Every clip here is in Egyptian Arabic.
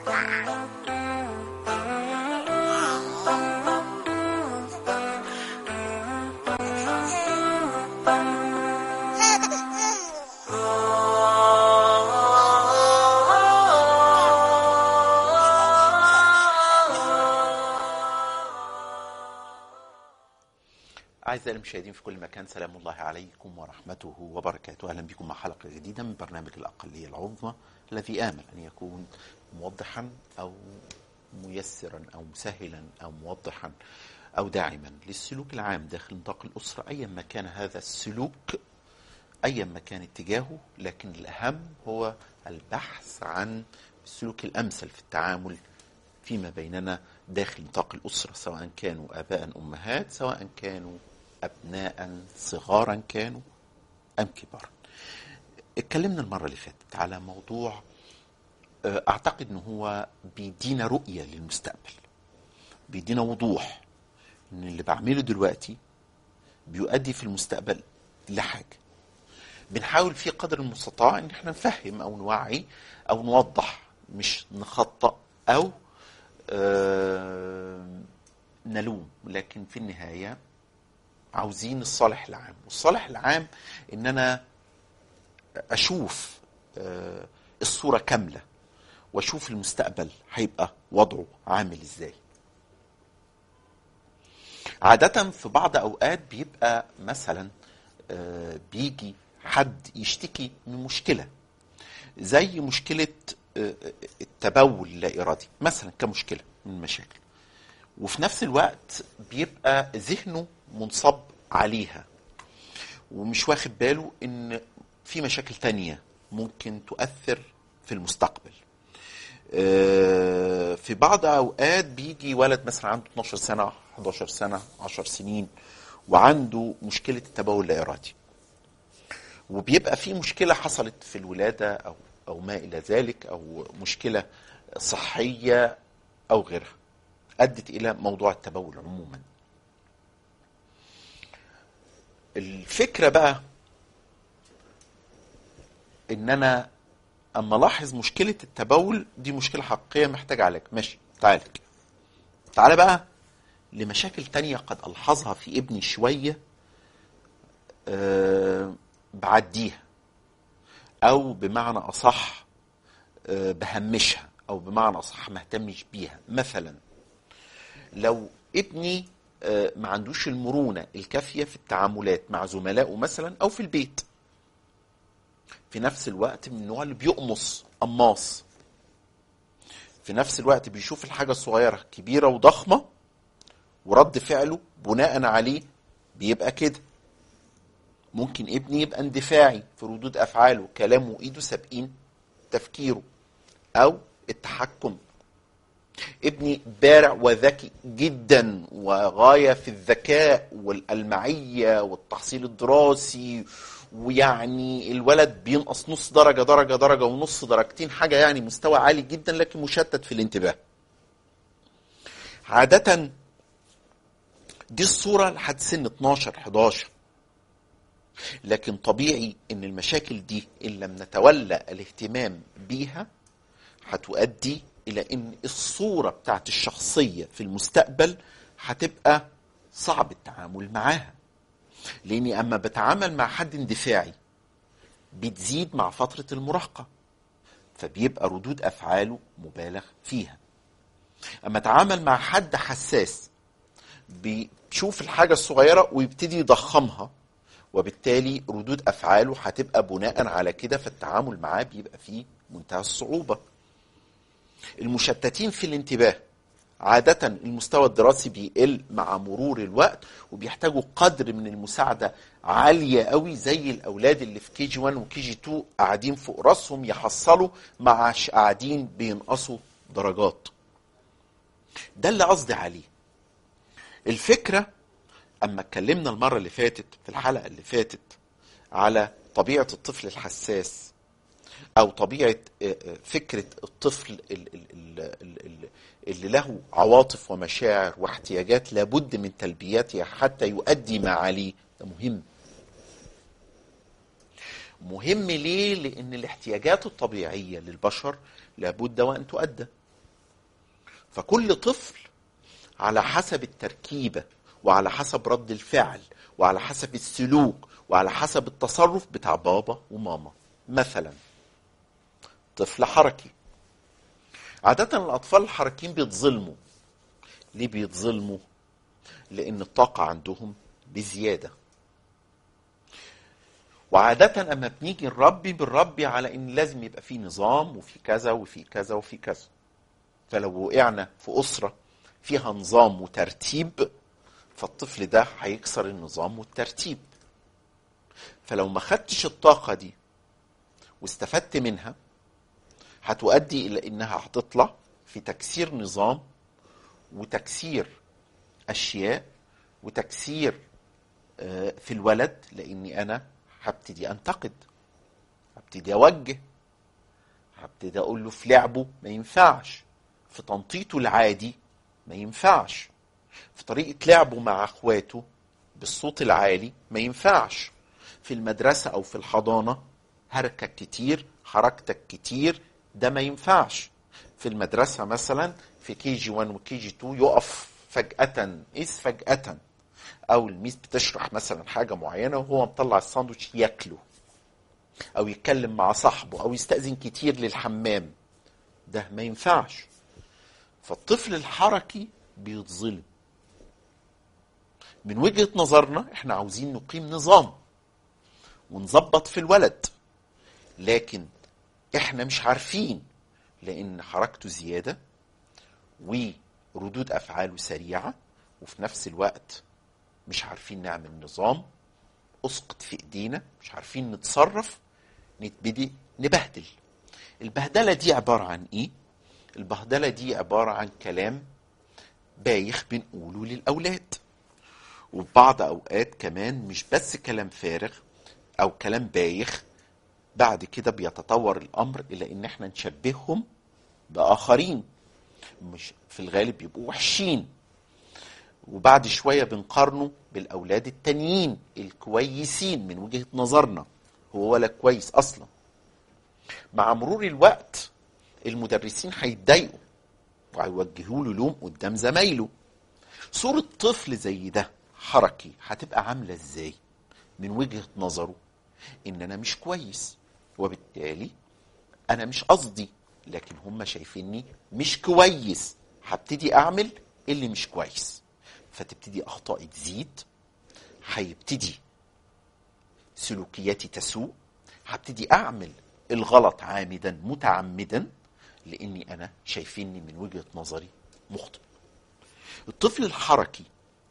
أعزائي المشاهدين في كل مكان سلام الله عليكم ورحمته وبركاته أهلا بكم مع حلقة جديدة من برنامج الأقلية العظمى الذي آمل أن يكون موضحا أو ميسرا أو مسهلا أو موضحا أو داعما للسلوك العام داخل نطاق الأسرة أيا ما كان هذا السلوك أيا ما كان اتجاهه لكن الأهم هو البحث عن السلوك الأمثل في التعامل فيما بيننا داخل نطاق الأسرة سواء كانوا آباء أمهات سواء كانوا أبناء صغارا كانوا أم كبارا اتكلمنا المرة اللي فاتت على موضوع آه، أعتقد أنه هو بيدينا رؤية للمستقبل بيدينا وضوح أن اللي بعمله دلوقتي بيؤدي في المستقبل لحاجة بنحاول في قدر المستطاع ان احنا نفهم او نوعي او نوضح مش نخطأ او آه نلوم لكن في النهاية عاوزين الصالح العام والصالح العام ان انا اشوف آه الصورة كاملة واشوف المستقبل هيبقى وضعه عامل ازاي عادة في بعض اوقات بيبقى مثلا آه بيجي حد يشتكي من مشكلة زي مشكلة آه، التبول اللا إرادي مثلا كمشكلة من المشاكل وفي نفس الوقت بيبقى ذهنه منصب عليها ومش واخد باله ان في مشاكل تانية ممكن تؤثر في المستقبل آه، في بعض اوقات بيجي ولد مثلا عنده 12 سنة 11 سنة 10 سنين وعنده مشكلة التبول اللا إرادي وبيبقى في مشكلة حصلت في الولادة أو أو ما إلى ذلك أو مشكلة صحية أو غيرها أدت إلى موضوع التبول عموما الفكرة بقى إن أنا أما ألاحظ مشكلة التبول دي مشكلة حقيقية محتاجة علاج ماشي تعالج تعالى بقى لمشاكل تانية قد ألحظها في ابني شوية أه بعديها او بمعنى اصح آه، بهمشها او بمعنى اصح ما اهتمش بيها مثلا لو ابني آه، ما عندوش المرونه الكافيه في التعاملات مع زملائه مثلا او في البيت في نفس الوقت من النوع اللي بيقمص قماص في نفس الوقت بيشوف الحاجه الصغيره كبيره وضخمه ورد فعله بناء عليه بيبقى كده ممكن ابني يبقى اندفاعي في ردود افعاله كلامه وايده سابقين تفكيره او التحكم ابني بارع وذكي جدا وغايه في الذكاء والالمعيه والتحصيل الدراسي ويعني الولد بينقص نص درجه درجه درجه ونص درجتين حاجه يعني مستوى عالي جدا لكن مشتت في الانتباه عاده دي الصوره لحد سن 12 11 لكن طبيعي ان المشاكل دي ان لم نتولى الاهتمام بيها هتؤدي الى ان الصوره بتاعت الشخصيه في المستقبل هتبقى صعب التعامل معاها لاني اما بتعامل مع حد اندفاعي بتزيد مع فتره المراهقه فبيبقى ردود افعاله مبالغ فيها اما اتعامل مع حد حساس بيشوف الحاجه الصغيره ويبتدي يضخمها وبالتالي ردود افعاله هتبقى بناء على كده فالتعامل معاه بيبقى فيه منتهى الصعوبه. المشتتين في الانتباه عادة المستوى الدراسي بيقل مع مرور الوقت وبيحتاجوا قدر من المساعدة عالية قوي زي الأولاد اللي في كي جي 1 وكي جي 2 قاعدين فوق راسهم يحصلوا مع قاعدين بينقصوا درجات. ده اللي قصدي عليه. الفكرة اما اتكلمنا المره اللي فاتت في الحلقه اللي فاتت على طبيعه الطفل الحساس او طبيعه فكره الطفل اللي له عواطف ومشاعر واحتياجات لابد من تلبيتها حتى يؤدي ما عليه ده مهم مهم ليه لان الاحتياجات الطبيعيه للبشر لابد وان تؤدى فكل طفل على حسب التركيبة وعلى حسب رد الفعل وعلى حسب السلوك وعلى حسب التصرف بتاع بابا وماما مثلا طفل حركي عادة الأطفال الحركيين بيتظلموا ليه بيتظلموا؟ لأن الطاقة عندهم بزيادة وعادة أما بنيجي نربي بنربي على إن لازم يبقى في نظام وفي كذا وفي كذا وفي كذا فلو وقعنا في أسرة فيها نظام وترتيب فالطفل ده هيكسر النظام والترتيب فلو ما خدتش الطاقة دي واستفدت منها هتؤدي إلى إنها هتطلع في تكسير نظام وتكسير أشياء وتكسير آه، في الولد لأني أنا هبتدي أنتقد هبتدي أوجه هبتدي أقول له في لعبه ما ينفعش في تنطيطه العادي ما ينفعش في طريقة لعبه مع اخواته بالصوت العالي ما ينفعش في المدرسة أو في الحضانة هركك كتير حركتك كتير ده ما ينفعش في المدرسة مثلا في كي جي 1 وكي جي 2 يقف فجأة إذ فجأة أو الميس بتشرح مثلا حاجة معينة وهو مطلع الساندوتش ياكله أو يتكلم مع صاحبه أو يستأذن كتير للحمام ده ما ينفعش فالطفل الحركي بيتظلم من وجهة نظرنا احنا عاوزين نقيم نظام ونظبط في الولد لكن احنا مش عارفين لان حركته زيادة وردود افعاله سريعة وفي نفس الوقت مش عارفين نعمل نظام اسقط في ايدينا مش عارفين نتصرف نتبدي نبهدل البهدلة دي عبارة عن ايه البهدلة دي عبارة عن كلام بايخ بنقوله للأولاد وفي بعض أوقات كمان مش بس كلام فارغ أو كلام بايخ بعد كده بيتطور الأمر إلى إن احنا نشبههم بآخرين مش في الغالب بيبقوا وحشين وبعد شوية بنقارنه بالأولاد التانيين الكويسين من وجهة نظرنا هو ولا كويس أصلا مع مرور الوقت المدرسين هيتضايقوا وهيوجهوا له لوم قدام زمايله صورة طفل زي ده حركي هتبقى عاملة ازاي من وجهة نظره ان انا مش كويس وبالتالي انا مش قصدي لكن هم شايفيني مش كويس هبتدي اعمل اللي مش كويس فتبتدي اخطائي تزيد هيبتدي سلوكياتي تسوء هبتدي اعمل الغلط عامدا متعمدا لاني انا شايفيني من وجهه نظري مخطئ الطفل الحركي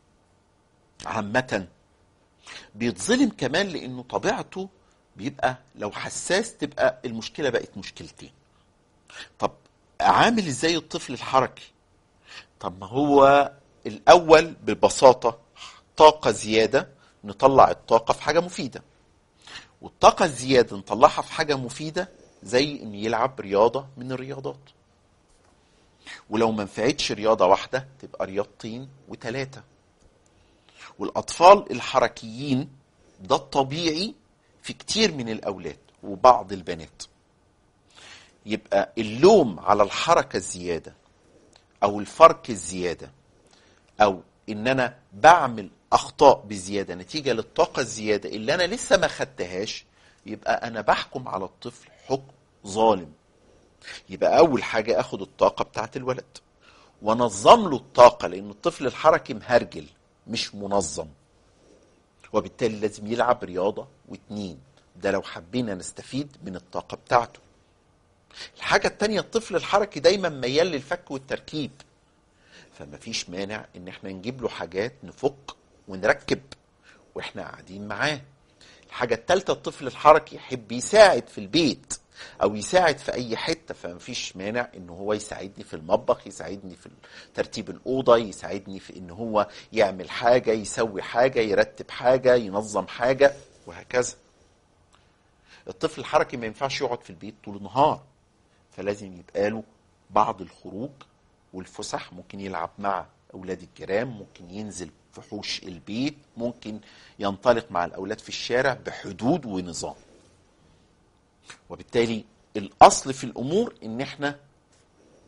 عامه بيتظلم كمان لانه طبيعته بيبقى لو حساس تبقى المشكله بقت مشكلتين طب عامل ازاي الطفل الحركي طب ما هو الاول ببساطه طاقه زياده نطلع الطاقه في حاجه مفيده والطاقه الزياده نطلعها في حاجه مفيده زي ان يلعب رياضه من الرياضات ولو ما نفعتش رياضه واحده تبقى رياضتين وثلاثه والاطفال الحركيين ده الطبيعي في كتير من الاولاد وبعض البنات يبقى اللوم على الحركه الزياده او الفرق الزياده او ان انا بعمل اخطاء بزياده نتيجه للطاقه الزياده اللي انا لسه ما خدتهاش يبقى انا بحكم على الطفل حكم ظالم يبقى اول حاجه اخد الطاقه بتاعت الولد ونظم له الطاقه لان الطفل الحركي مهرجل مش منظم وبالتالي لازم يلعب رياضه واتنين ده لو حبينا نستفيد من الطاقه بتاعته الحاجه التانية الطفل الحركي دايما ميال للفك والتركيب فما فيش مانع ان احنا نجيب له حاجات نفك ونركب واحنا قاعدين معاه الحاجة التالتة الطفل الحركي يحب يساعد في البيت او يساعد في اي حتة فمفيش مانع ان هو يساعدني في المطبخ يساعدني في ترتيب الاوضة يساعدني في ان هو يعمل حاجة يسوي حاجة يرتب حاجة ينظم حاجة وهكذا الطفل الحركي ما ينفعش يقعد في البيت طول النهار فلازم يبقى له بعض الخروج والفسح ممكن يلعب مع اولاد الجيران ممكن ينزل في حوش البيت ممكن ينطلق مع الاولاد في الشارع بحدود ونظام وبالتالي الاصل في الامور ان احنا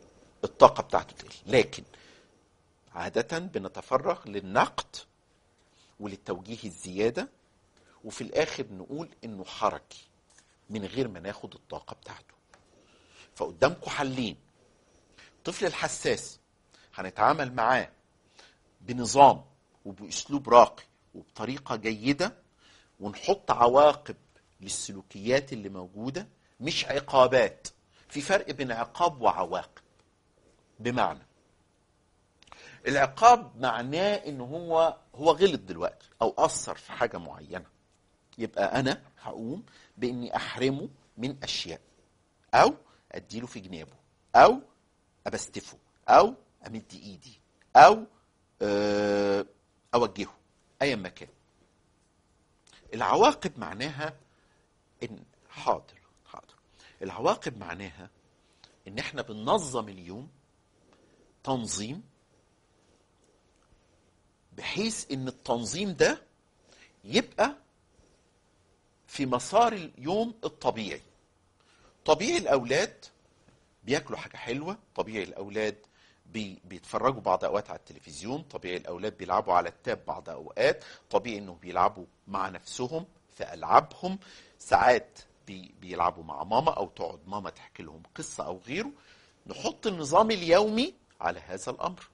الطاقه بتاعته تقل لكن عاده بنتفرغ للنقد وللتوجيه الزياده وفي الاخر نقول انه حركي من غير ما ناخد الطاقه بتاعته فقدامكم حلين الطفل الحساس هنتعامل معاه بنظام وباسلوب راقي وبطريقه جيده ونحط عواقب للسلوكيات اللي موجوده مش عقابات في فرق بين عقاب وعواقب بمعنى العقاب معناه ان هو هو غلط دلوقتي او اثر في حاجه معينه يبقى انا هقوم باني احرمه من اشياء او اديله في جنابه او ابستفه او امد ايدي او آه، اوجهه ايا ما كان العواقب معناها ان حاضر حاضر العواقب معناها ان احنا بننظم اليوم تنظيم بحيث ان التنظيم ده يبقى في مسار اليوم الطبيعي طبيعي الاولاد بياكلوا حاجه حلوه طبيعي الاولاد بي بيتفرجوا بعض اوقات على التلفزيون طبيعي الاولاد بيلعبوا على التاب بعض اوقات طبيعي انهم بيلعبوا مع نفسهم في العابهم ساعات بي بيلعبوا مع ماما او تقعد ماما تحكي لهم قصه او غيره نحط النظام اليومي على هذا الامر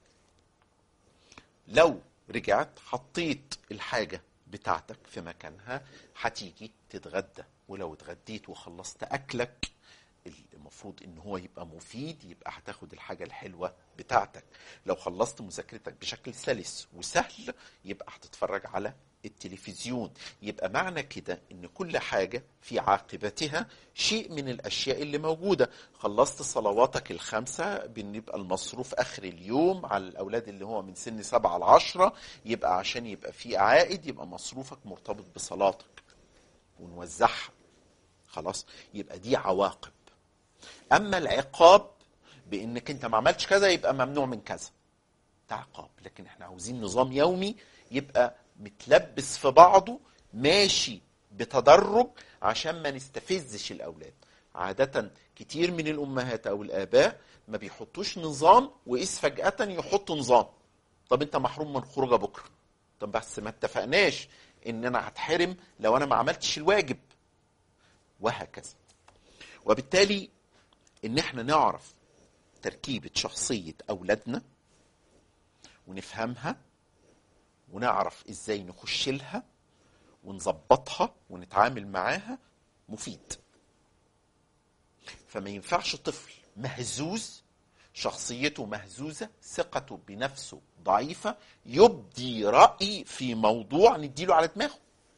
لو رجعت حطيت الحاجه بتاعتك في مكانها هتيجي تتغدى ولو اتغديت وخلصت اكلك المفروض ان هو يبقى مفيد يبقى هتاخد الحاجه الحلوه بتاعتك لو خلصت مذاكرتك بشكل سلس وسهل يبقى هتتفرج على التلفزيون يبقى معنى كده ان كل حاجه في عاقبتها شيء من الاشياء اللي موجوده خلصت صلواتك الخمسه بنبقى المصروف اخر اليوم على الاولاد اللي هو من سن سبعة لعشرة يبقى عشان يبقى في عائد يبقى مصروفك مرتبط بصلاتك ونوزعها خلاص يبقى دي عواقب اما العقاب بانك انت ما عملتش كذا يبقى ممنوع من كذا ده عقاب لكن احنا عاوزين نظام يومي يبقى متلبس في بعضه ماشي بتدرج عشان ما نستفزش الاولاد عادة كتير من الامهات او الاباء ما بيحطوش نظام وإذ فجأة يحطوا نظام طب انت محروم من خروجه بكره طب بس ما اتفقناش ان انا هتحرم لو انا ما عملتش الواجب وهكذا وبالتالي ان احنا نعرف تركيبة شخصية اولادنا ونفهمها ونعرف ازاي نخش لها ونظبطها ونتعامل معاها مفيد فما ينفعش طفل مهزوز شخصيته مهزوزة ثقته بنفسه ضعيفة يبدي رأي في موضوع نديله على دماغه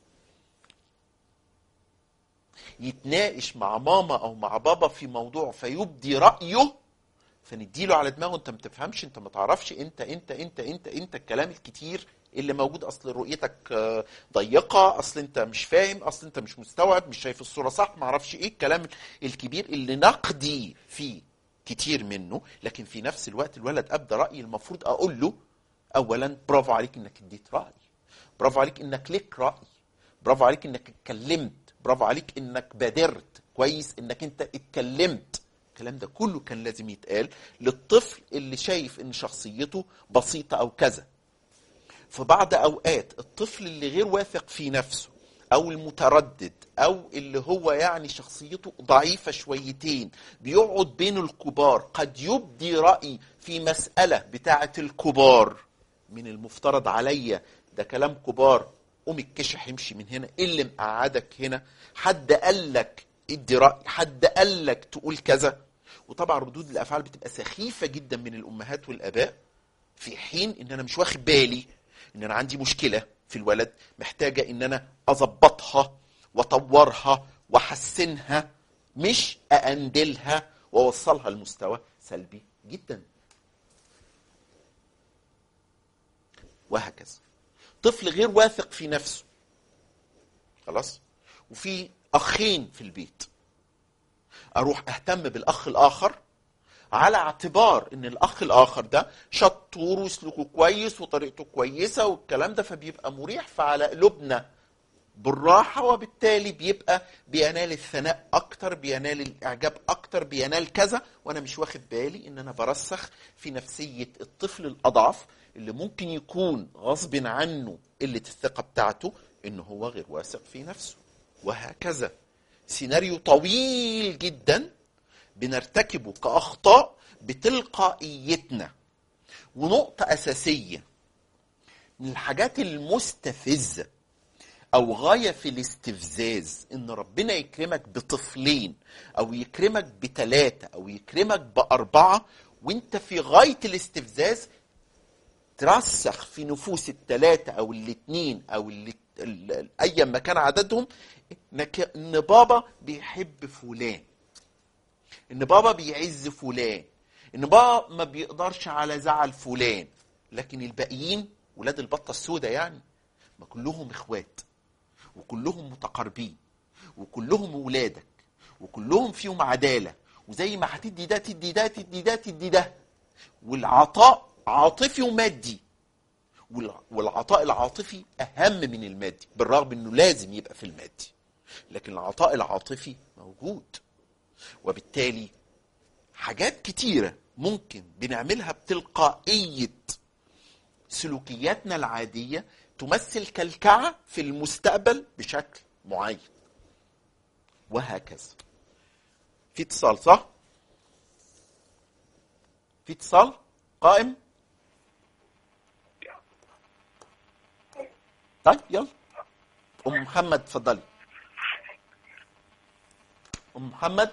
يتناقش مع ماما او مع بابا في موضوع فيبدي رايه فنديله على دماغه انت ما تفهمش انت ما تعرفش انت انت انت انت انت الكلام الكتير اللي موجود اصل رؤيتك آه، ضيقه اصل انت مش فاهم اصل انت مش مستوعب مش شايف الصوره صح ما اعرفش ايه الكلام الكبير اللي نقدي فيه كتير منه لكن في نفس الوقت الولد ابدا راي المفروض اقول له اولا برافو عليك انك اديت راي برافو عليك انك لك راي برافو عليك انك اتكلمت برافو عليك انك بادرت كويس انك انت اتكلمت الكلام ده كله كان لازم يتقال للطفل اللي شايف ان شخصيته بسيطه او كذا في بعض اوقات الطفل اللي غير واثق في نفسه او المتردد او اللي هو يعني شخصيته ضعيفه شويتين بيقعد بين الكبار قد يبدي راي في مساله بتاعه الكبار من المفترض عليا ده كلام كبار قوم الكشح يمشي من هنا إيه اللي مقعدك هنا حد قال لك ادي راي حد قال لك تقول كذا وطبعا ردود الافعال بتبقى سخيفه جدا من الامهات والاباء في حين ان انا مش واخد بالي ان انا عندي مشكله في الولد محتاجه ان انا اظبطها واطورها واحسنها مش ااندلها واوصلها لمستوى سلبي جدا وهكذا طفل غير واثق في نفسه خلاص وفي اخين في البيت اروح اهتم بالاخ الاخر على اعتبار ان الاخ الاخر ده شطور وسلوكه كويس وطريقته كويسه والكلام ده فبيبقى مريح فعلى قلوبنا بالراحة وبالتالي بيبقى بينال الثناء أكتر بينال الإعجاب أكتر بينال كذا وأنا مش واخد بالي إن أنا برسخ في نفسية الطفل الأضعف اللي ممكن يكون غصب عنه قلة الثقة بتاعته إن هو غير واثق في نفسه وهكذا سيناريو طويل جدا بنرتكبه كأخطاء بتلقائيتنا ونقطة أساسية من الحاجات المستفزة أو غاية في الاستفزاز إن ربنا يكرمك بطفلين أو يكرمك بتلاتة أو يكرمك بأربعة وأنت في غاية الاستفزاز ترسخ في نفوس التلاتة أو الاتنين أو اللي ال- ال- أيا ما كان عددهم إنك- إن بابا بيحب فلان إن بابا بيعز فلان إن بابا ما بيقدرش على زعل فلان لكن الباقيين ولاد البطة السوداء يعني ما كلهم إخوات وكلهم متقاربين وكلهم ولادك وكلهم فيهم عدالة وزي ما هتدي ده تدي ده تدي ده تدي ده والعطاء عاطفي ومادي والع- والعطاء العاطفي أهم من المادي بالرغم أنه لازم يبقى في المادي لكن العطاء العاطفي موجود وبالتالي حاجات كتيرة ممكن بنعملها بتلقائية سلوكياتنا العادية تمثل كلكعة في المستقبل بشكل معين وهكذا في اتصال صح؟ في اتصال قائم طيب يلا ام محمد اتفضلي ام محمد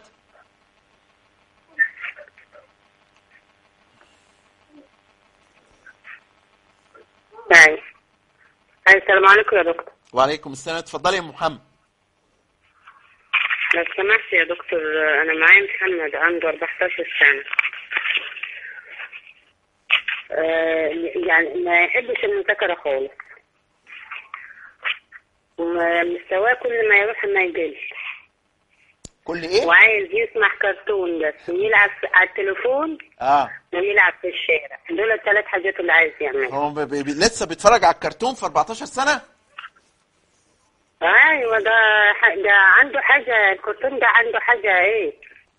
معي السلام عليكم يا دكتور وعليكم السلام اتفضلي يا ام محمد لو سمحت يا دكتور انا معايا محمد عنده 14 سنه آه، يعني ما يحبش المذاكره خالص ومستواه كل ما يروح ما يجيش كل ايه؟ وعايز يسمع كرتون بس ويلعب على التليفون اه ويلعب في الشارع دول الثلاث حاجات اللي عايز يعملها هو ب- ب- لسه بيتفرج على الكرتون في 14 سنه؟ ايوه ده ح- ده عنده حاجه الكرتون ده عنده حاجه ايه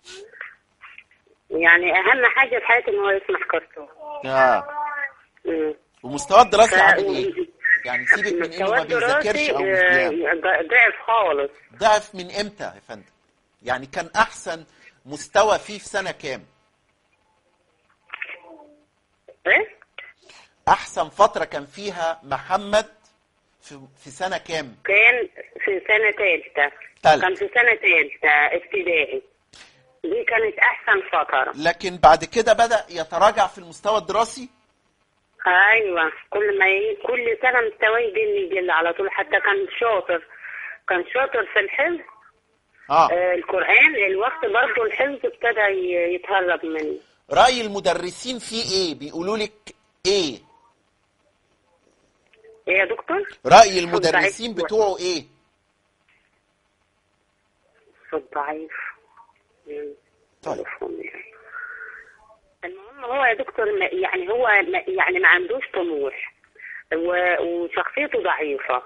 يعني اهم حاجه في حياته ان هو يسمع كرتون اه مم. ومستواه الدراسي ف- عامل ايه؟ يعني سيبك من انه مستواه ما بيذاكرش الدراسي او مش بيعمل آه، ضعف خالص ضعف من امتى يا فندم؟ يعني كان احسن مستوى فيه في سنه كام؟ ايه احسن فتره كان فيها محمد في في سنه كام؟ كان في سنه ثالثه تالتة. كان في سنه ثالثه ابتدائي دي كانت احسن فتره لكن بعد كده بدا يتراجع في المستوى الدراسي ايوه كل ما ي... كل سنه مستواه يقل يقل على طول حتى كان شاطر كان شاطر في الحفظ اه آه، القرآن الوقت برضه الحفظ ابتدى ي- يتهرب منه راي المدرسين فيه ايه؟ بيقولوا لك ايه؟ ايه يا دكتور؟ راي المدرسين ضعيف. بتوعه ايه؟ صوت ضعيف مم. طيب مفهوم يعني. المهم هو يا دكتور ما- يعني هو ما- يعني ما عندوش طموح و- وشخصيته ضعيفة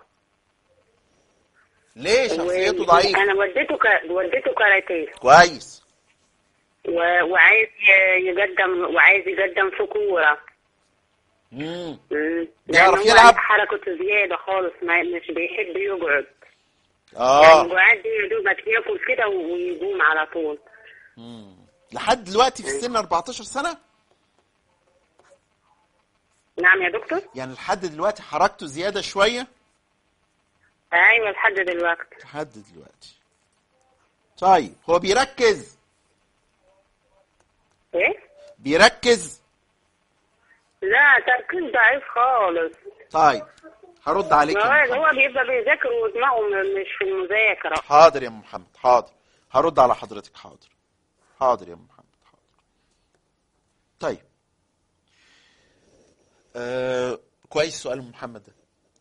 ليه شخصيته و- ضعيفه؟ أنا وديته ك... وديته كاراتيه كويس و... وعايز ي- يقدم وعايز يقدم في كورة امم مم. بيعرف لأن هو يلعب؟ عنده حركة زيادة خالص ما مش بيحب يقعد يعني اه القعاد دي يا دوبك ياكل كده ويقوم على طول مم. لحد دلوقتي في سن 14 سنه نعم يا دكتور يعني لحد دلوقتي حركته زياده شويه ايوه لحد دلوقتي لحد دلوقتي طيب هو بيركز ايه بيركز لا تركيز ضعيف خالص طيب هرد عليك يا هو محمد. هو بيبقى بيذاكر ودماغه م- مش في المذاكره حاضر يا أم محمد حاضر هرد على حضرتك حاضر حاضر يا أم محمد حاضر طيب آه كويس سؤال أم محمد ده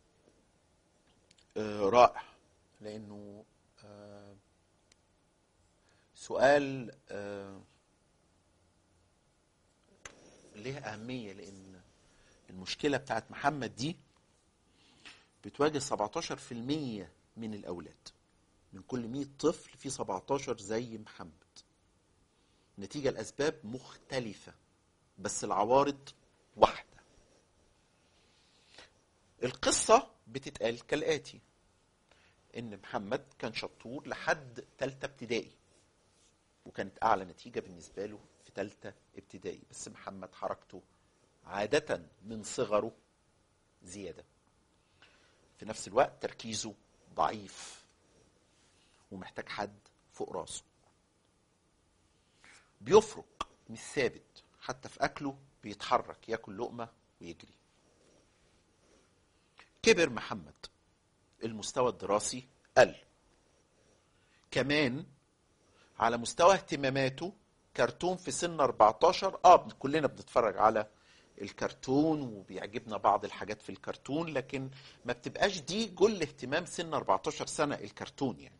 آه رائع لأنه آه سؤال آه ليه أهمية لأن المشكلة بتاعت محمد دي بتواجه 17% من الأولاد من كل 100 طفل في 17 زي محمد نتيجة لأسباب مختلفة بس العوارض واحدة القصة بتتقال كالآتي إن محمد كان شطور لحد تالتة ابتدائي وكانت أعلى نتيجة بالنسبة له في تالتة ابتدائي بس محمد حركته عادة من صغره زيادة في نفس الوقت تركيزه ضعيف ومحتاج حد فوق راسه بيفرق مش ثابت حتى في اكله بيتحرك ياكل لقمه ويجري كبر محمد المستوى الدراسي قل كمان على مستوى اهتماماته كرتون في سن 14 اه كلنا بنتفرج على الكرتون وبيعجبنا بعض الحاجات في الكرتون لكن ما بتبقاش دي كل اهتمام سن 14 سنة الكرتون يعني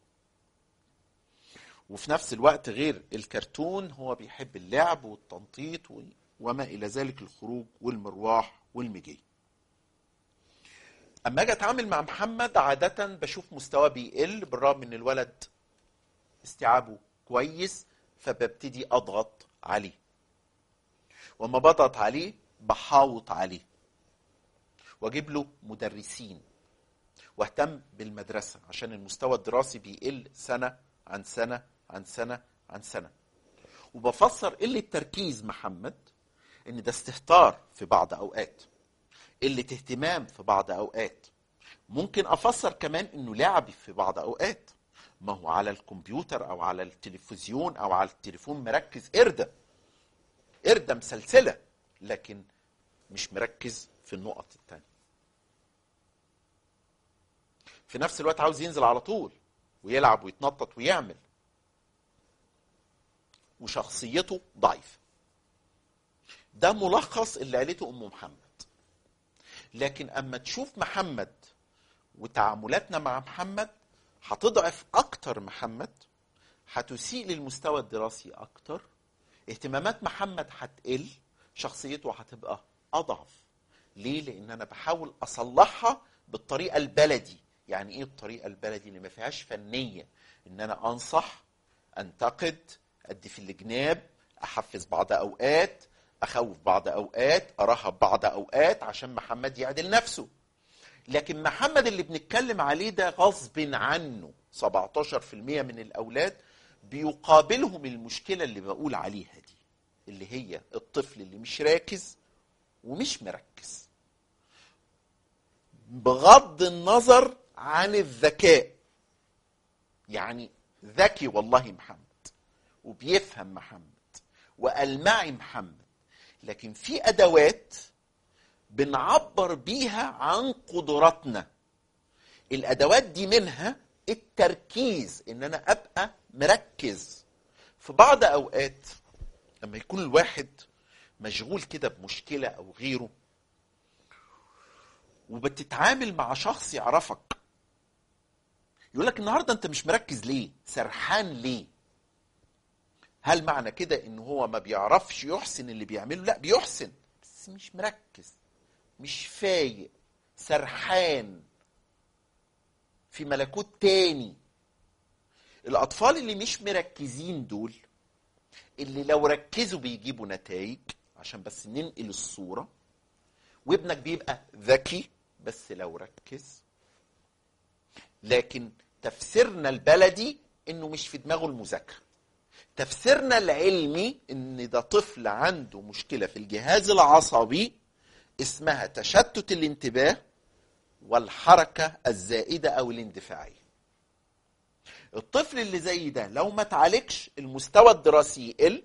وفي نفس الوقت غير الكرتون هو بيحب اللعب والتنطيط وما إلى ذلك الخروج والمرواح والمجي أما أجي أتعامل مع محمد عادة بشوف مستواه بيقل بالرغم إن الولد استيعابه كويس فببتدي أضغط عليه وما بضغط عليه بحاوط عليه واجيب له مدرسين واهتم بالمدرسه عشان المستوى الدراسي بيقل سنه عن سنه عن سنه عن سنه وبفسر قله تركيز محمد ان ده استهتار في بعض اوقات قله اهتمام في بعض اوقات ممكن افسر كمان انه لعب في بعض اوقات ما هو على الكمبيوتر او على التلفزيون او على التليفون مركز قرده قردة مسلسلة لكن مش مركز في النقط التانية في نفس الوقت عاوز ينزل على طول ويلعب ويتنطط ويعمل وشخصيته ضعيفة ده ملخص اللي قالته أم محمد لكن أما تشوف محمد وتعاملاتنا مع محمد هتضعف أكتر محمد هتسيء للمستوى الدراسي أكتر اهتمامات محمد هتقل شخصيته هتبقى اضعف ليه لان انا بحاول اصلحها بالطريقه البلدي يعني ايه الطريقه البلدي اللي ما فيهاش فنيه ان انا انصح انتقد ادي في الجناب احفز بعض اوقات اخوف بعض اوقات ارهب بعض اوقات عشان محمد يعدل نفسه لكن محمد اللي بنتكلم عليه ده غصب عنه 17% من الاولاد بيقابلهم المشكلة اللي بقول عليها دي اللي هي الطفل اللي مش راكز ومش مركز بغض النظر عن الذكاء يعني ذكي والله محمد وبيفهم محمد وألمعي محمد لكن في أدوات بنعبر بيها عن قدراتنا الأدوات دي منها التركيز ان انا ابقى مركز في بعض اوقات لما يكون الواحد مشغول كده بمشكله او غيره وبتتعامل مع شخص يعرفك يقول لك النهارده انت مش مركز ليه سرحان ليه هل معنى كده ان هو ما بيعرفش يحسن اللي بيعمله لا بيحسن بس مش مركز مش فايق سرحان في ملكوت تاني الاطفال اللي مش مركزين دول اللي لو ركزوا بيجيبوا نتائج عشان بس ننقل الصورة وابنك بيبقى ذكي بس لو ركز لكن تفسيرنا البلدي انه مش في دماغه المذاكرة تفسيرنا العلمي ان ده طفل عنده مشكلة في الجهاز العصبي اسمها تشتت الانتباه والحركة الزائدة أو الاندفاعية الطفل اللي زي ده لو ما تعالجش المستوى الدراسي يقل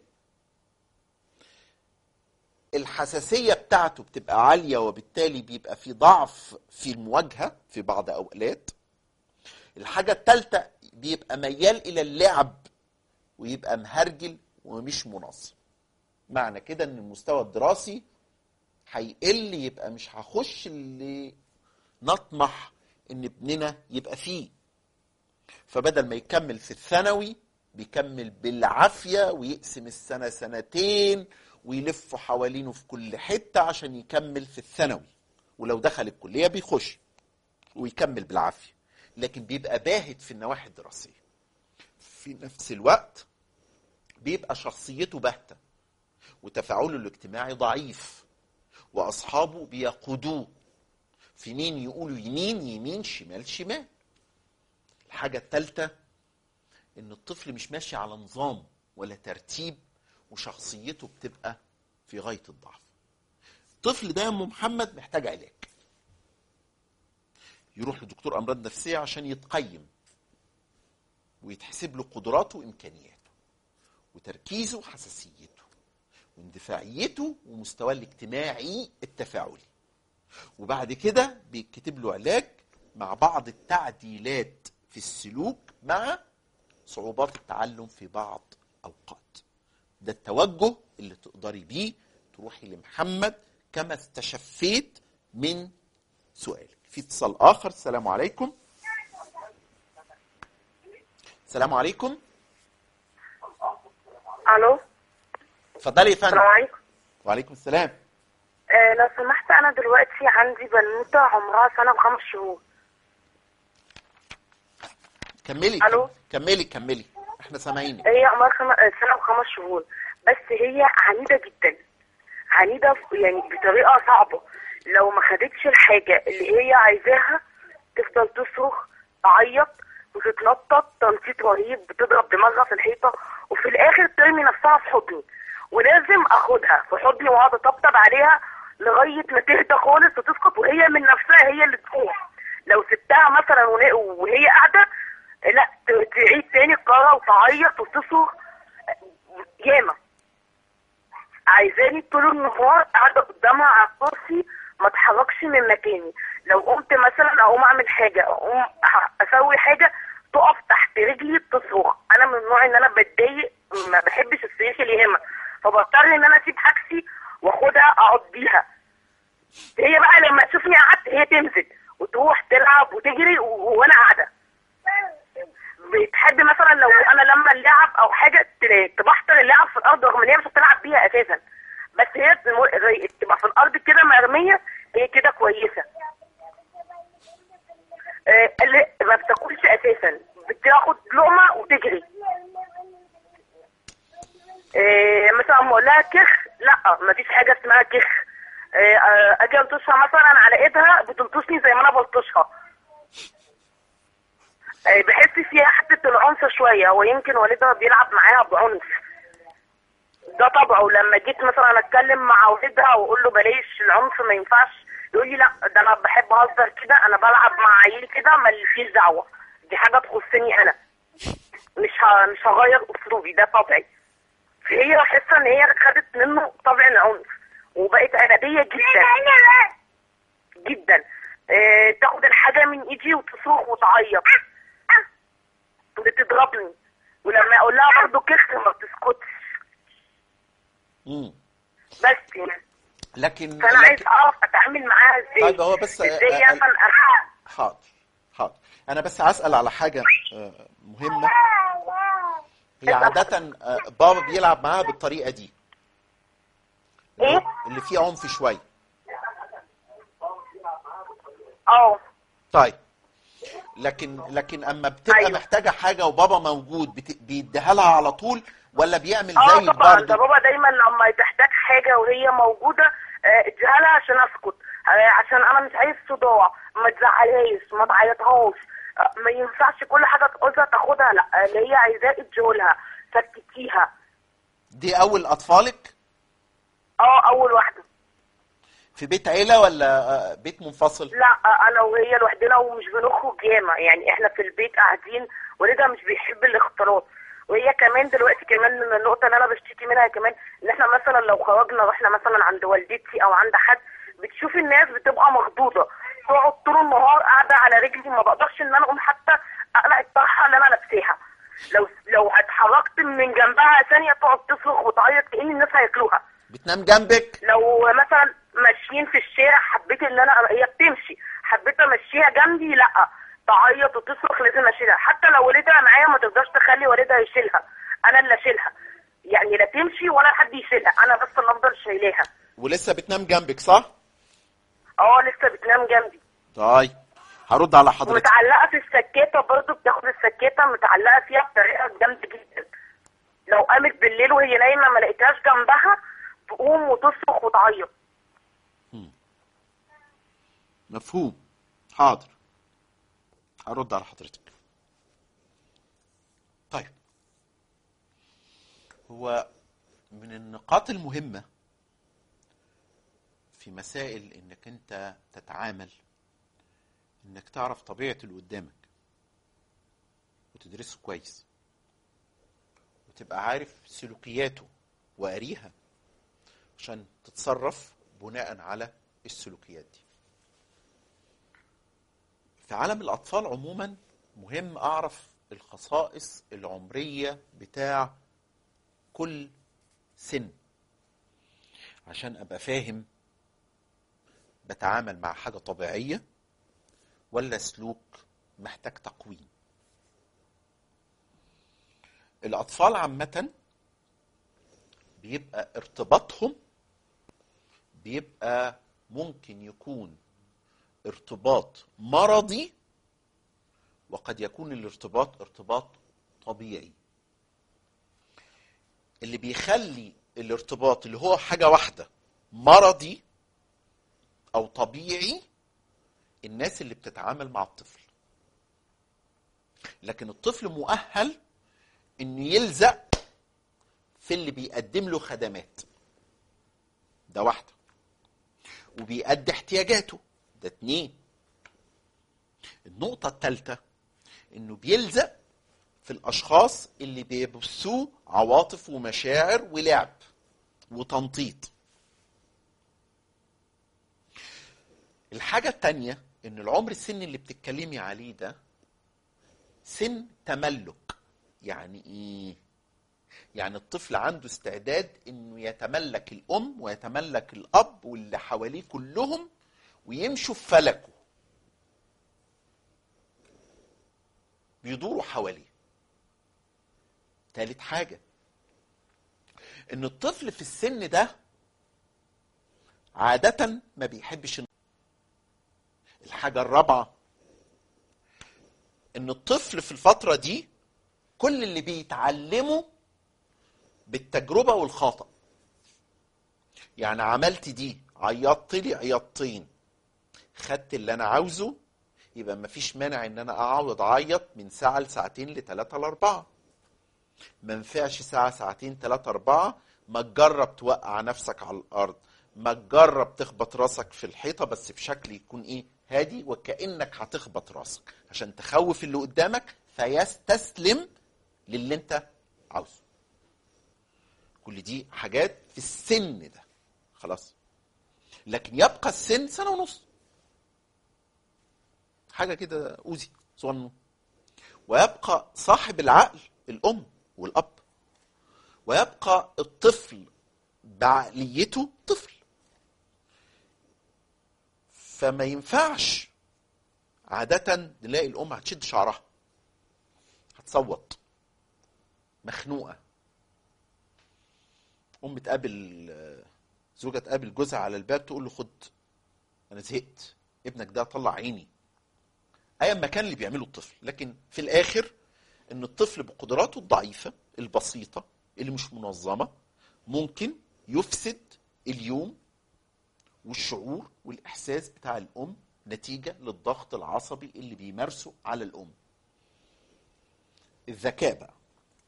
الحساسية بتاعته بتبقى عالية وبالتالي بيبقى في ضعف في المواجهة في بعض أوقات الحاجة الثالثة بيبقى ميال إلى اللعب ويبقى مهرجل ومش منظم معنى كده ان المستوى الدراسي هيقل يبقى مش هخش اللي نطمح ان ابننا يبقى فيه فبدل ما يكمل في الثانوي بيكمل بالعافية ويقسم السنة سنتين ويلف حوالينه في كل حتة عشان يكمل في الثانوي ولو دخل الكلية بيخش ويكمل بالعافية لكن بيبقى باهت في النواحي الدراسيه في نفس الوقت بيبقى شخصيته باهته وتفاعله الاجتماعي ضعيف واصحابه بيقودوه في مين يقولوا يمين يمين شمال شمال الحاجه الثالثه ان الطفل مش ماشي على نظام ولا ترتيب وشخصيته بتبقى في غايه الضعف الطفل ده يا ام محمد محتاج علاج يروح لدكتور امراض نفسيه عشان يتقيم ويتحسب له قدراته وامكانياته وتركيزه وحساسيته واندفاعيته ومستواه الاجتماعي التفاعلي وبعد كده بيتكتب له علاج مع بعض التعديلات في السلوك مع صعوبات التعلم في بعض اوقات ده التوجه اللي تقدري بيه تروحي لمحمد كما استشفيت من سؤالك في اتصال اخر السلام عليكم السلام عليكم الو اتفضلي يا فندم السلام عليكم وعليكم السلام آه لو سمحت انا دلوقتي عندي بنوته عمرها سنه وخمس شهور كملي ألو؟ كملي كملي احنا سامعينك هي عمرها خم... آه، سنه وخمس شهور بس هي عنيده جدا عنيده ف- يعني بطريقه صعبه لو ما خدتش الحاجه اللي هي عايزاها تفضل تصرخ تعيط وتتنطط تنطيط رهيب بتضرب دماغها في الحيطه وفي الاخر ترمي نفسها في حضني ولازم اخدها في حضني واقعد اطبطب عليها لغايه ما تهدى خالص وتسقط وهي من نفسها هي اللي تقوم لو سبتها مثلا ون- وهي قاعده لا ت- تعيد تاني القرار وتعيط وتصرخ ياما عايزاني طول النهار قاعده قدامها على الكرسي ما اتحركش من مكاني لو قمت مثلا اقوم اعمل حاجه اقوم أح- اسوي حاجه تقف تحت رجلي تصرخ انا من النوع ان انا بتضايق ما بحبش الصريخ اليهمه فبضطر ان انا اسيب حاجتي واخدها اقعد بيها هي بقى لما تشوفني قعدت هي تنزل وتروح تلعب وتجري و- وانا قاعده بتحب مثلا لو انا لما اللعب او حاجه ت- تبحتر اللعب في الارض رغم ان هي مش بتلعب بيها اساسا بس هي تم- زي- تبقى في الارض كده مرميه هي كده كويسه آه، اللي ما بتاكلش اساسا بتاخد لقمه وتجري آه، مثلا اما اقول لها كخ لا ما فيش حاجه اسمها كخ آه، آه، اجي الطشها مثلا على ايدها بتلطشني زي ما انا بلطشها آه، بحس فيها حته العنف شويه ويمكن والدها بيلعب معاها بعنف ده طبعه لما جيت مثلا اتكلم مع والدها واقول له بلاش العنف ما ينفعش يقول لي لا ده انا بحب اهزر كده انا بلعب مع عيالي كده ماليش دعوه دي حاجه تخصني انا مش ه... مش هغير اسلوبي ده طبعي فهي حاسه ان هي خدت منه طبع العنف وبقت عناديه جدا جدا آه، تاخد الحاجه من ايدي وتصرخ وتعيط بتضربني ولما اقول لها برضه كخ ما بتسكتش مم. بس يعني لكن فانا عايز لكن اعرف اتعامل معاها ازاي طيب هو بس- ازاي آه، آه، مثلا أنا- حاضر حاضر انا بس هسال على حاجه آه، مهمه هي عاده آه، بابا بيلعب معاها بالطريقه دي اللي هو- إيه؟ اللي فيه عنف شويه اه طيب لكن لكن اما بتبقى أيوة. محتاجه حاجه وبابا موجود بت- بيديها لها على طول ولا بيعمل اه زي طبعا ده برضه بابا دايما لما تحتاج حاجه وهي موجوده آه، اديها لها عشان اسكت آه، عشان انا مش عايز صداع ما تزعلهاش ما تعيطهاش آه، ما ينفعش كل حاجه تعوزها تاخدها لا اللي هي عايزاه اديهولها سكتيها دي اول اطفالك اه اول واحده في بيت عيله ولا آه، بيت منفصل لا انا وهي لوحدنا ومش بنخرج ياما يعني احنا في البيت قاعدين والدها مش بيحب الاختلاط وهي كمان دلوقتي كمان من النقطه اللي انا بشتكي منها كمان ان احنا مثلا لو خرجنا رحنا مثلا عند والدتي او عند حد بتشوف الناس بتبقى مخضوضه تقعد طول النهار قاعده على رجلي ما بقدرش ان انا اقوم حتى اقلع الطرحه اللي انا لابساها لو لو اتحركت من جنبها ثانيه تقعد تصرخ وتعيط كأن الناس هياكلوها بتنام جنبك لو مثلا ماشيين في الشارع حبيت ان انا هي بتمشي حبيت امشيها جنبي لا تعيط وتصرخ لازم اشيلها حتى لو والدها معايا ما تقدرش تخلي والدها يشيلها انا اللي اشيلها يعني لا تمشي ولا حد يشيلها انا بس اللي افضل شايلاها ولسه بتنام جنبك صح اه لسه بتنام جنبي طيب هرد على حضرتك ومتعلقه في السكيته برضو بتاخد السكيته متعلقه فيها بطريقه جامده جدا لو قامت بالليل وهي نايمه ما لقيتهاش جنبها تقوم وتصرخ وتعيط مفهوم حاضر هرد على حضرتك طيب هو من النقاط المهمة في مسائل انك انت تتعامل انك تعرف طبيعة اللي قدامك وتدرسه كويس وتبقى عارف سلوكياته وقاريها عشان تتصرف بناء على السلوكيات دي في عالم الأطفال عموما مهم أعرف الخصائص العمرية بتاع كل سن عشان أبقى فاهم بتعامل مع حاجة طبيعية ولا سلوك محتاج تقويم الأطفال عامة بيبقى ارتباطهم بيبقى ممكن يكون ارتباط مرضي وقد يكون الارتباط ارتباط طبيعي اللي بيخلي الارتباط اللي هو حاجة واحدة مرضي أو طبيعي الناس اللي بتتعامل مع الطفل لكن الطفل مؤهل انه يلزق في اللي بيقدم له خدمات ده واحده وبيأدي احتياجاته ده اتنين النقطة الثالثة انه بيلزق في الاشخاص اللي بيبثوا عواطف ومشاعر ولعب وتنطيط الحاجة التانية ان العمر السن اللي بتتكلمي عليه ده سن تملك يعني ايه يعني الطفل عنده استعداد انه يتملك الام ويتملك الاب واللي حواليه كلهم ويمشوا في فلكه بيدوروا حواليه تالت حاجة ان الطفل في السن ده عادة ما بيحبش الحاجة الرابعة ان الطفل في الفترة دي كل اللي بيتعلمه بالتجربة والخطأ يعني عملت دي عيطت لي عيطتين خدت اللي انا عاوزه يبقى مفيش مانع ان انا اقعد اعيط من ساعة لساعتين لثلاثة لاربعة ما ينفعش ساعة ساعتين ثلاثة أربعة ما تجرب توقع نفسك على الأرض ما تجرب تخبط راسك في الحيطة بس بشكل يكون إيه هادي وكأنك هتخبط راسك عشان تخوف اللي قدامك فيستسلم للي أنت عاوزه كل دي حاجات في السن ده خلاص لكن يبقى السن سنة ونص حاجة كده أوزي صغنن ويبقى صاحب العقل الأم والأب ويبقى الطفل بعقليته طفل فما ينفعش عادة نلاقي الأم هتشد شعرها هتصوت مخنوقة أم تقابل زوجة تقابل جوزها على الباب تقول له خد أنا زهقت ابنك ده طلع عيني أيا ما كان اللي بيعمله الطفل لكن في الآخر ان الطفل بقدراته الضعيفه البسيطه اللي مش منظمه ممكن يفسد اليوم والشعور والاحساس بتاع الام نتيجه للضغط العصبي اللي بيمارسه على الام الذكاء بقى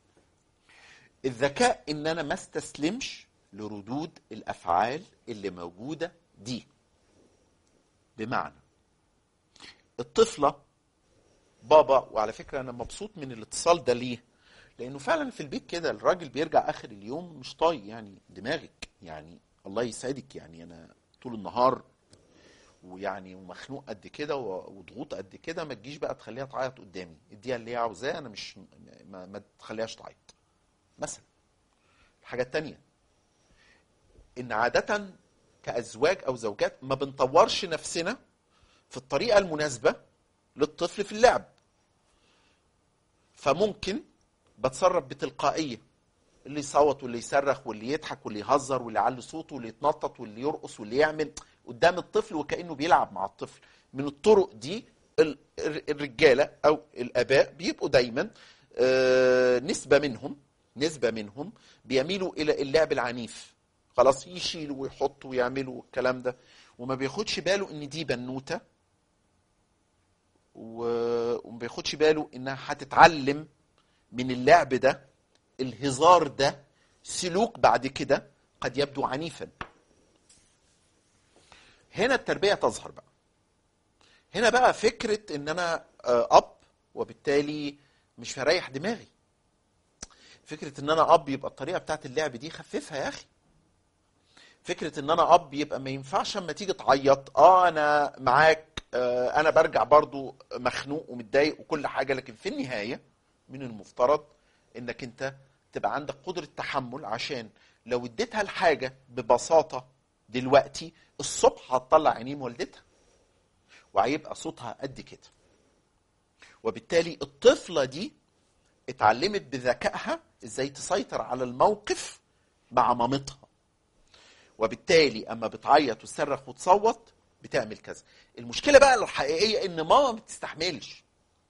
الذكاء ان انا ما استسلمش لردود الافعال اللي موجوده دي بمعنى الطفله بابا وعلى فكره انا مبسوط من الاتصال ده ليه؟ لانه فعلا في البيت كده الراجل بيرجع اخر اليوم مش طايق يعني دماغك يعني الله يسعدك يعني انا طول النهار ويعني ومخنوق قد كده وضغوط قد كده ما تجيش بقى تخليها تعيط قدامي اديها اللي هي عاوزاه انا مش ما, ما تخليهاش تعيط مثلا الحاجه التانية ان عاده كازواج او زوجات ما بنطورش نفسنا في الطريقه المناسبه للطفل في اللعب فممكن بتصرف بتلقائيه اللي يصوت واللي يصرخ واللي يضحك واللي يهزر واللي يعلي صوته واللي يتنطط واللي يرقص واللي يعمل قدام الطفل وكانه بيلعب مع الطفل من الطرق دي ال- ال- الرجاله او الاباء بيبقوا دايما آه، نسبه منهم نسبه منهم بيميلوا الى اللعب العنيف خلاص يشيلوا ويحطوا ويعملوا الكلام ده وما بياخدش باله ان دي بنوته و- وما بياخدش باله انها هتتعلم من اللعب ده الهزار ده سلوك بعد كده قد يبدو عنيفا هنا التربيه تظهر بقى هنا بقى فكره ان انا آه، اب وبالتالي مش هريح دماغي فكره ان انا اب يبقى الطريقه بتاعت اللعب دي خففها يا اخي فكره ان انا اب يبقى ما ينفعش اما تيجي تعيط اه انا معاك آه انا برجع برضو مخنوق ومتضايق وكل حاجه لكن في النهايه من المفترض انك انت تبقى عندك قدره تحمل عشان لو اديتها الحاجه ببساطه دلوقتي الصبح هتطلع عينين والدتها وهيبقى صوتها قد كده وبالتالي الطفله دي اتعلمت بذكائها ازاي تسيطر على الموقف مع مامتها وبالتالي اما بتعيط وتصرخ وتصوت بتعمل كذا المشكله بقى الحقيقيه ان ماما ما بتستحملش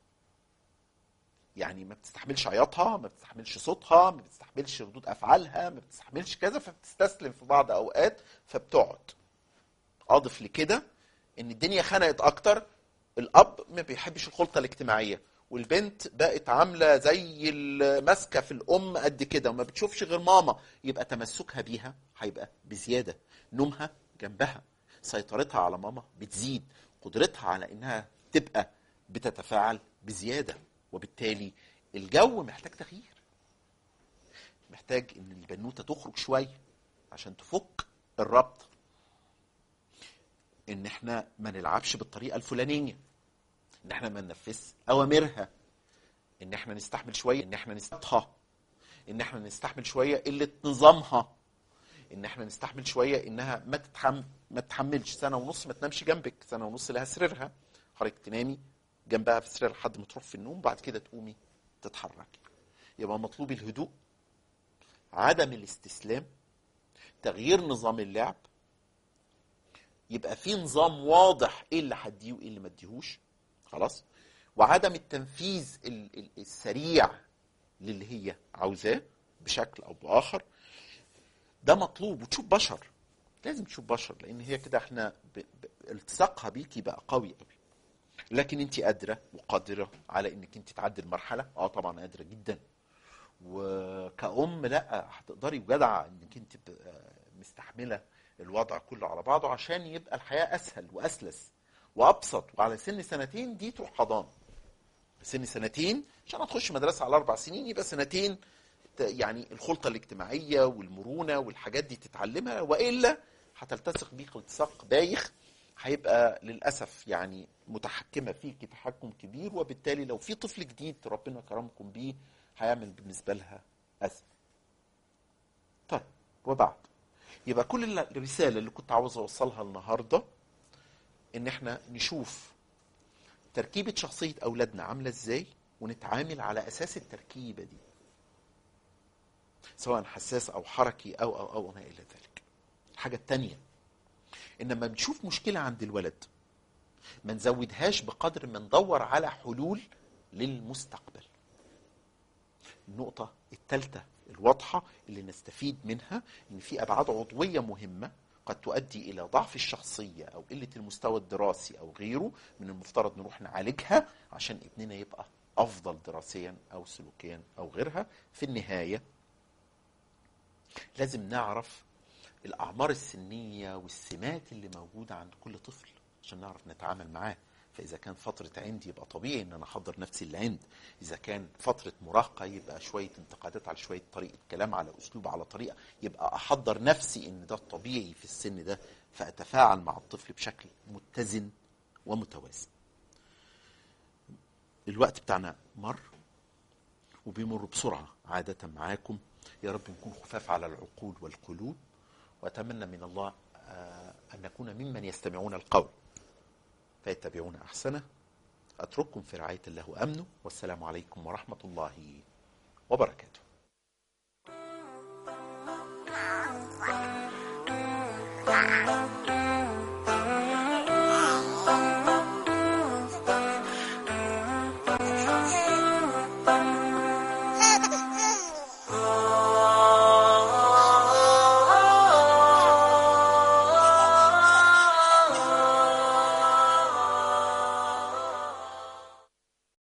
يعني ما بتستحملش عياطها ما بتستحملش صوتها ما بتستحملش ردود افعالها ما بتستحملش كذا فبتستسلم في بعض اوقات فبتقعد اضف لكده ان الدنيا خنقت اكتر الاب ما بيحبش الخلطه الاجتماعيه والبنت بقت عامله زي الماسكه في الام قد كده وما بتشوفش غير ماما يبقى تمسكها بيها هيبقى بزياده نومها جنبها سيطرتها على ماما بتزيد قدرتها على انها تبقى بتتفاعل بزياده وبالتالي الجو محتاج تغيير محتاج ان البنوته تخرج شويه عشان تفك الربط ان احنا ما نلعبش بالطريقه الفلانيه ان احنا ما ننفذش اوامرها ان احنا نستحمل شويه ان احنا نستطها ان احنا نستحمل شويه قله نظامها ان احنا نستحمل شويه انها ما تتحمل ما تتحملش سنه ونص ما تنامش جنبك سنه ونص لها سريرها حضرتك تنامي جنبها في السرير لحد ما تروح في النوم بعد كده تقومي تتحركي يبقى مطلوب الهدوء عدم الاستسلام تغيير نظام اللعب يبقى في نظام واضح ايه اللي هديه وايه اللي ما اديهوش خلاص وعدم التنفيذ ال- ال- السريع للي هي عاوزاه بشكل او باخر ده مطلوب وتشوف بشر لازم تشوف بشر لان هي كده احنا ب... ب... التصاقها بيكي بقى قوي قوي لكن انت قادره وقادره على انك انت تعدي المرحله اه طبعا قادره جدا وكأم لا هتقدري وجدعه انك انت تبقى مستحمله الوضع كله على بعضه عشان يبقى الحياه اسهل واسلس وابسط وعلى سن سنتين دي تروح حضانه سن سنتين عشان هتخش مدرسه على اربع سنين يبقى سنتين ت- يعني الخلطه الاجتماعيه والمرونه والحاجات دي تتعلمها والا هتلتصق بيك التصاق بايخ هيبقى للاسف يعني متحكمه فيك تحكم كبير وبالتالي لو في طفل جديد ربنا كرمكم بيه هيعمل بالنسبه لها اذى. طيب وبعد يبقى كل ال- الرساله اللي كنت عاوز اوصلها النهارده ان احنا نشوف تركيبه شخصيه اولادنا عامله ازاي ونتعامل على اساس التركيبه دي سواء حساس او حركي او او او ما الى ذلك الحاجه الثانيه ان لما بنشوف مشكله عند الولد ما نزودهاش بقدر ما ندور على حلول للمستقبل النقطة الثالثة الواضحة اللي نستفيد منها ان في ابعاد عضوية مهمة قد تؤدي الى ضعف الشخصية او قلة المستوى الدراسي او غيره من المفترض نروح نعالجها عشان ابننا يبقى افضل دراسيا او سلوكيا او غيرها في النهاية لازم نعرف الاعمار السنية والسمات اللي موجودة عند كل طفل عشان نعرف نتعامل معاه فاذا كان فتره عند يبقى طبيعي ان انا احضر نفسي للعند اذا كان فتره مراهقه يبقى شويه انتقادات على شويه طريقه كلام على اسلوب على طريقه يبقى احضر نفسي ان ده الطبيعي في السن ده فاتفاعل مع الطفل بشكل متزن ومتوازن الوقت بتاعنا مر وبيمر بسرعه عاده معاكم يا رب نكون خفاف على العقول والقلوب واتمنى من الله آه، ان نكون ممن يستمعون القول فيتبعون احسنه اترككم في رعايه الله وامنه والسلام عليكم ورحمه الله وبركاته Thank you.